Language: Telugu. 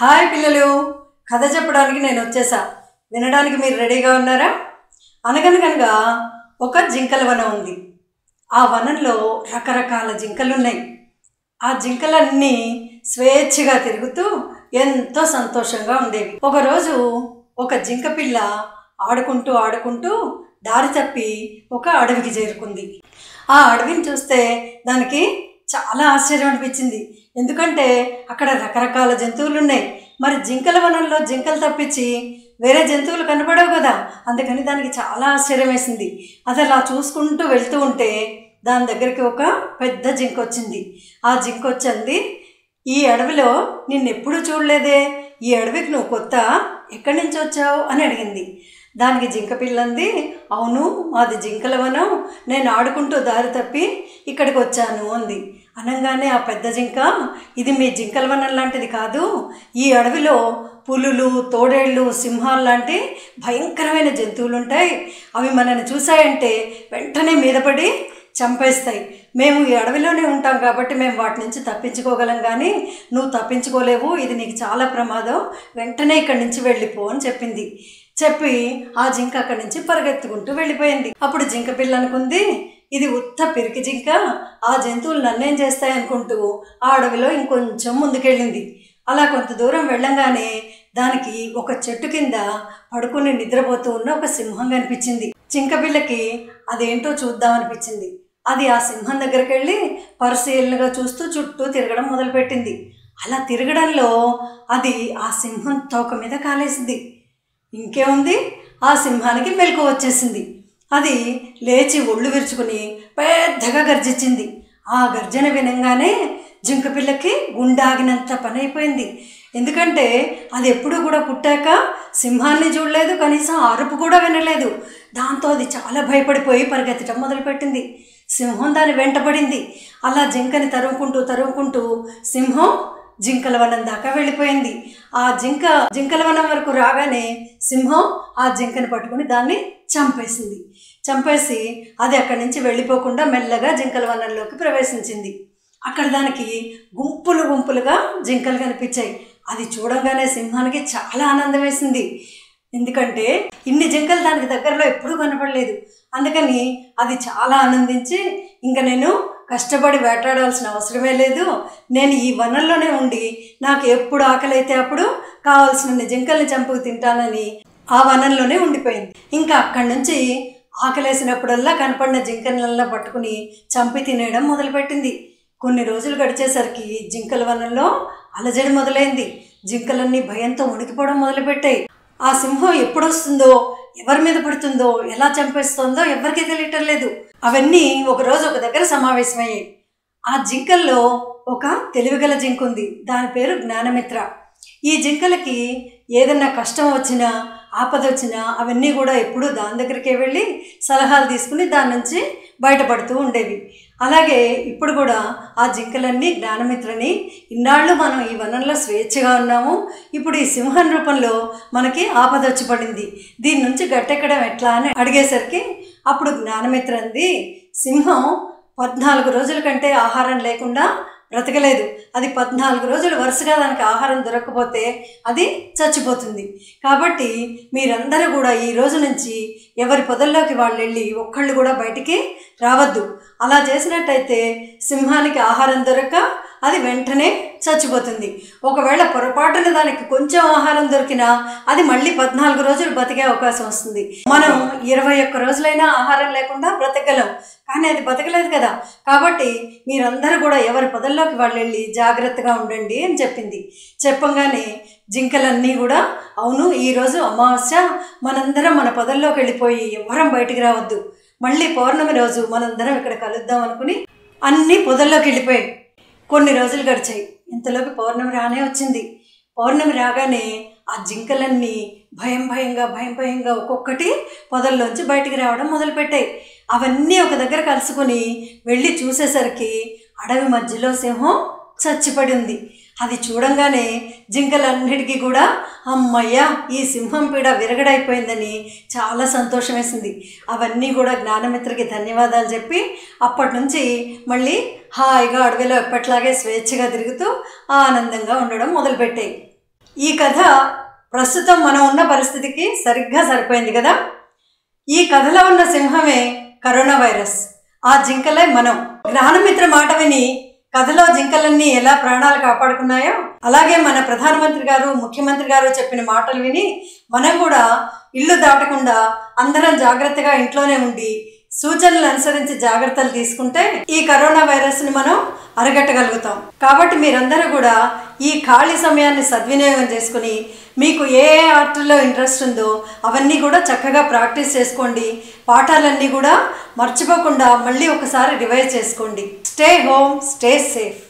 హాయ్ పిల్లలు కథ చెప్పడానికి నేను వచ్చేసా వినడానికి మీరు రెడీగా ఉన్నారా అనగనగనగా ఒక జింకల వనం ఉంది ఆ వనంలో రకరకాల జింకలు ఉన్నాయి ఆ జింకలన్నీ స్వేచ్ఛగా తిరుగుతూ ఎంతో సంతోషంగా ఉండేవి ఒకరోజు ఒక జింక పిల్ల ఆడుకుంటూ ఆడుకుంటూ దారి తప్పి ఒక అడవికి చేరుకుంది ఆ అడవిని చూస్తే దానికి చాలా ఆశ్చర్యం అనిపించింది ఎందుకంటే అక్కడ రకరకాల జంతువులు ఉన్నాయి మరి జింకల వనంలో జింకలు తప్పించి వేరే జంతువులు కనపడవు కదా అందుకని దానికి చాలా ఆశ్చర్యం వేసింది అది అలా చూసుకుంటూ వెళ్తూ ఉంటే దాని దగ్గరికి ఒక పెద్ద జింక వచ్చింది ఆ జింక వచ్చింది ఈ అడవిలో నిన్నెప్పుడు చూడలేదే ఈ అడవికి నువ్వు కొత్త ఎక్కడి నుంచి వచ్చావు అని అడిగింది దానికి జింక పిల్లంది అవును మాది జింకల వనం నేను ఆడుకుంటూ దారి తప్పి ఇక్కడికి వచ్చాను అంది అనగానే ఆ పెద్ద జింక ఇది మీ జింకల వనం లాంటిది కాదు ఈ అడవిలో పులులు తోడేళ్ళు సింహాలు లాంటి భయంకరమైన జంతువులు ఉంటాయి అవి మనల్ని చూసాయంటే వెంటనే మీద పడి చంపేస్తాయి మేము ఈ అడవిలోనే ఉంటాం కాబట్టి మేము వాటి నుంచి తప్పించుకోగలం కానీ నువ్వు తప్పించుకోలేవు ఇది నీకు చాలా ప్రమాదం వెంటనే ఇక్కడి నుంచి వెళ్ళిపో అని చెప్పింది చెప్పి ఆ జింక అక్కడి నుంచి పరిగెత్తుకుంటూ వెళ్ళిపోయింది అప్పుడు జింక పిల్ల అనుకుంది ఇది ఉత్త పిరికి జింక ఆ జంతువులు నన్నేం చేస్తాయి అనుకుంటూ ఆ అడవిలో ఇంకొంచెం ముందుకెళ్ళింది అలా కొంత దూరం వెళ్ళంగానే దానికి ఒక చెట్టు కింద పడుకుని నిద్రపోతూ ఉన్న ఒక సింహం కనిపించింది జింక పిల్లకి అదేంటో చూద్దామనిపించింది అది ఆ సింహం దగ్గరికి వెళ్ళి పరిశీలనగా చూస్తూ చుట్టూ తిరగడం మొదలుపెట్టింది అలా తిరగడంలో అది ఆ సింహం తోక మీద కాలేసింది ఇంకేముంది ఆ సింహానికి మెలకు వచ్చేసింది అది లేచి ఒళ్ళు విరుచుకుని పెద్దగా గర్జించింది ఆ గర్జన వినంగానే జింక పిల్లకి గుండాగినంత పని అయిపోయింది ఎందుకంటే అది ఎప్పుడూ కూడా పుట్టాక సింహాన్ని చూడలేదు కనీసం అరుపు కూడా వినలేదు దాంతో అది చాలా భయపడిపోయి పరిగెత్తడం మొదలుపెట్టింది సింహం దాని వెంటపడింది అలా జింకని తరుముకుంటూ తరుముకుంటూ సింహం జింకల వనం దాకా వెళ్ళిపోయింది ఆ జింక జింకల వనం వరకు రాగానే సింహం ఆ జింకని పట్టుకుని దాన్ని చంపేసింది చంపేసి అది అక్కడి నుంచి వెళ్ళిపోకుండా మెల్లగా జింకల వనంలోకి ప్రవేశించింది అక్కడ దానికి గుంపులు గుంపులుగా జింకలు కనిపించాయి అది చూడంగానే సింహానికి చాలా ఆనందం వేసింది ఎందుకంటే ఇన్ని జింకలు దానికి దగ్గరలో ఎప్పుడూ కనపడలేదు అందుకని అది చాలా ఆనందించి ఇంకా నేను కష్టపడి వేటాడాల్సిన అవసరమే లేదు నేను ఈ వనంలోనే ఉండి నాకు ఎప్పుడు ఆకలి అయితే అప్పుడు కావాల్సిన జింకల్ని చంపుకు తింటానని ఆ వనంలోనే ఉండిపోయింది ఇంకా అక్కడి నుంచి ఆకలేసినప్పుడల్లా కనపడిన జింకలల్లా పట్టుకుని చంపి తినేయడం మొదలుపెట్టింది కొన్ని రోజులు గడిచేసరికి జింకల వనంలో అలజడి మొదలైంది జింకలన్నీ భయంతో ఉనికిపోవడం మొదలుపెట్టాయి ఆ సింహం ఎప్పుడు వస్తుందో ఎవరి మీద పడుతుందో ఎలా చంపేస్తుందో ఎవరికీ తెలియటం లేదు అవన్నీ ఒకరోజు ఒక దగ్గర సమావేశమయ్యాయి ఆ జింకల్లో ఒక తెలివిగల జింక ఉంది దాని పేరు జ్ఞానమిత్ర ఈ జింకలకి ఏదన్నా కష్టం వచ్చినా ఆపద వచ్చినా అవన్నీ కూడా ఎప్పుడూ దాని దగ్గరికే వెళ్ళి సలహాలు తీసుకుని దాని నుంచి బయటపడుతూ ఉండేవి అలాగే ఇప్పుడు కూడా ఆ జింకలన్నీ జ్ఞానమిత్రని ఇన్నాళ్ళు మనం ఈ వనంలో స్వేచ్ఛగా ఉన్నాము ఇప్పుడు ఈ సింహం రూపంలో మనకి ఆపద వచ్చి పడింది దీని నుంచి గట్టెక్కడం ఎట్లా అని అడిగేసరికి అప్పుడు జ్ఞానమిత్ర అంది సింహం పద్నాలుగు రోజుల కంటే ఆహారం లేకుండా బ్రతకలేదు అది పద్నాలుగు రోజులు వరుసగా దానికి ఆహారం దొరకకపోతే అది చచ్చిపోతుంది కాబట్టి మీరందరూ కూడా ఈ రోజు నుంచి ఎవరి పొదల్లోకి వాళ్ళు వెళ్ళి ఒక్కళ్ళు కూడా బయటికి రావద్దు అలా చేసినట్టయితే సింహానికి ఆహారం దొరక్క అది వెంటనే చచ్చిపోతుంది ఒకవేళ పొరపాటున దానికి కొంచెం ఆహారం దొరికినా అది మళ్ళీ పద్నాలుగు రోజులు బతికే అవకాశం వస్తుంది మనం ఇరవై ఒక్క రోజులైనా ఆహారం లేకుండా బ్రతకగలం కానీ అది బతకలేదు కదా కాబట్టి మీరందరూ కూడా ఎవరి పొదల్లోకి వాళ్ళు వెళ్ళి జాగ్రత్తగా ఉండండి అని చెప్పింది చెప్పంగానే జింకలన్నీ కూడా అవును ఈరోజు అమావాస్య మనందరం మన పొదల్లోకి వెళ్ళిపోయి ఎవరం బయటికి రావద్దు మళ్ళీ పౌర్ణమి రోజు మనందరం ఇక్కడ కలుద్దాం అనుకుని అన్నీ పొదల్లోకి వెళ్ళిపోయాయి కొన్ని రోజులు గడిచాయి ఇంతలోకి పౌర్ణమి రానే వచ్చింది పౌర్ణమి రాగానే ఆ జింకలన్నీ భయం భయంగా భయం భయంగా ఒక్కొక్కటి పొదల్లోంచి బయటికి రావడం మొదలుపెట్టాయి అవన్నీ ఒక దగ్గర కలుసుకొని వెళ్ళి చూసేసరికి అడవి మధ్యలో సింహం చచ్చిపడి ఉంది అది చూడంగానే జింకలన్నిటికీ కూడా అమ్మయ్య ఈ సింహం పీడ విరగడైపోయిందని చాలా సంతోషం వేసింది అవన్నీ కూడా జ్ఞానమిత్రకి ధన్యవాదాలు చెప్పి అప్పటి నుంచి మళ్ళీ హాయిగా అడవిలో ఎప్పట్లాగే స్వేచ్ఛగా తిరుగుతూ ఆనందంగా ఉండడం మొదలుపెట్టాయి ఈ కథ ప్రస్తుతం మనం ఉన్న పరిస్థితికి సరిగ్గా సరిపోయింది కదా ఈ కథలో ఉన్న సింహమే కరోనా వైరస్ ఆ జింకలే మనం జ్ఞానమిత్ర మాట విని కథలో జింకలన్నీ ఎలా ప్రాణాలు కాపాడుకున్నాయో అలాగే మన ప్రధానమంత్రి గారు ముఖ్యమంత్రి గారు చెప్పిన మాటలు విని మనం కూడా ఇల్లు దాటకుండా అందరం జాగ్రత్తగా ఇంట్లోనే ఉండి సూచనలు అనుసరించి జాగ్రత్తలు తీసుకుంటే ఈ కరోనా వైరస్ని మనం అరగట్టగలుగుతాం కాబట్టి మీరందరూ కూడా ఈ ఖాళీ సమయాన్ని సద్వినియోగం చేసుకుని మీకు ఏ ఏ ఆర్ట్లో ఇంట్రెస్ట్ ఉందో అవన్నీ కూడా చక్కగా ప్రాక్టీస్ చేసుకోండి పాఠాలన్నీ కూడా మర్చిపోకుండా మళ్ళీ ఒకసారి రివైజ్ చేసుకోండి స్టే హోమ్ స్టే సేఫ్